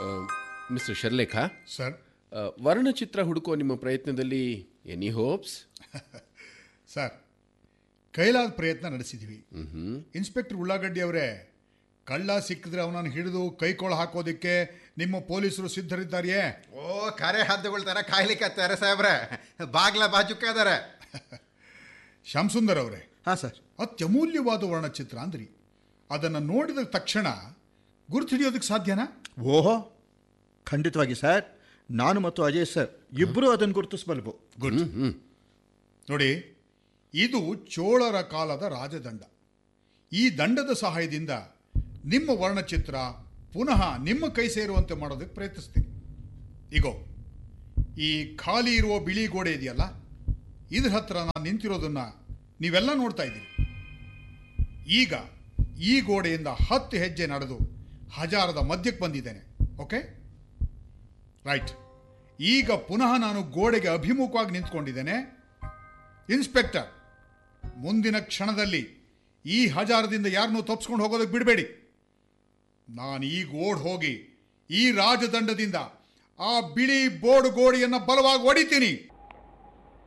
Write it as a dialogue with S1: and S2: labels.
S1: mister ಶರ್ಲೇಖಾ
S2: sir
S1: ಆ, ವರ್ಣಚಿತ್ರ ಹುಡುಕೋ ನಿಮ್ಮ ಪ್ರಯತ್ನದಲ್ಲಿ ಎನಿ ಹೋಪ್ಸ್
S2: ಸರ್ ಕೈಲಾದ ಪ್ರಯತ್ನ ನಡೆಸಿದ್ವಿ ಇನ್ಸ್ಪೆಕ್ಟರ್ ಉಳ್ಳಾಗಡ್ಡಿ ಅವರೇ ಕಳ್ಳ ಸಿಕ್ಕಿದ್ರೆ ಅವನನ್ನು ಹಿಡಿದು ಕೈಕೊಳ ಹಾಕೋದಕ್ಕೆ ನಿಮ್ಮ ಪೊಲೀಸರು ಸಿದ್ಧರಿದ್ದಾರೆಯೇ
S3: ಓ ಕರೆ ಹದ್ದುಗಳ ಥರ ಕಾಯ್ಲಿಕ್ಕತ್ತಾರೆ ಸಾಹೇಬ್ರೆ ಬಾಗ್ಲ ಬಾಜುಕ ಅದಾರೆ
S2: ಶ್ಯಾಮಸುಂದರ್ ಅವರೇ
S4: ಹಾಂ ಸರ್
S2: ಅತ್ಯಮೂಲ್ಯವಾದ ವರ್ಣಚಿತ್ರ ಅಂದ್ರಿ ಅದನ್ನು ನೋಡಿದ ತಕ್ಷಣ ಗುರುತು ಹಿಡಿಯೋದಕ್ಕೆ ಸಾಧ್ಯನಾ
S4: ಓಹೋ ಖಂಡಿತವಾಗಿ ಸರ್ ನಾನು ಮತ್ತು ಅಜಯ್ ಸರ್ ಇಬ್ಬರೂ ಅದನ್ನು ಗುರುತಿಸಬಲ್ಬು
S2: ಗುಡ್ ನೋಡಿ ಇದು ಚೋಳರ ಕಾಲದ ರಾಜದಂಡ ಈ ದಂಡದ ಸಹಾಯದಿಂದ ನಿಮ್ಮ ವರ್ಣಚಿತ್ರ ಪುನಃ ನಿಮ್ಮ ಕೈ ಸೇರುವಂತೆ ಮಾಡೋದಕ್ಕೆ ಪ್ರಯತ್ನಿಸ್ತೀನಿ ಈಗೋ ಈ ಖಾಲಿ ಇರುವ ಬಿಳಿ ಗೋಡೆ ಇದೆಯಲ್ಲ ಇದ್ರ ಹತ್ರ ನಾನು ನಿಂತಿರೋದನ್ನ ನೀವೆಲ್ಲ ನೋಡ್ತಾ ಇದ್ದೀರಿ ಈಗ ಈ ಗೋಡೆಯಿಂದ ಹತ್ತು ಹೆಜ್ಜೆ ನಡೆದು ಹಜಾರದ ಮಧ್ಯಕ್ಕೆ ಬಂದಿದ್ದೇನೆ ಓಕೆ ರೈಟ್ ಈಗ ಪುನಃ ನಾನು ಗೋಡೆಗೆ ಅಭಿಮುಖವಾಗಿ ನಿಂತ್ಕೊಂಡಿದ್ದೇನೆ ಇನ್ಸ್ಪೆಕ್ಟರ್ ಮುಂದಿನ ಕ್ಷಣದಲ್ಲಿ ಈ ಹಜಾರದಿಂದ ಯಾರನ್ನೂ ತಪ್ಪಿಸ್ಕೊಂಡು ಹೋಗೋದಕ್ಕೆ ಬಿಡಬೇಡಿ ನಾನು ಈಗ ಓಡ್ ಹೋಗಿ ಈ ರಾಜದಂಡದಿಂದ ಆ ಬಿಳಿ ಬೋರ್ಡ್ ಗೋಡೆಯನ್ನು ಬಲವಾಗಿ ಹೊಡಿತೀನಿ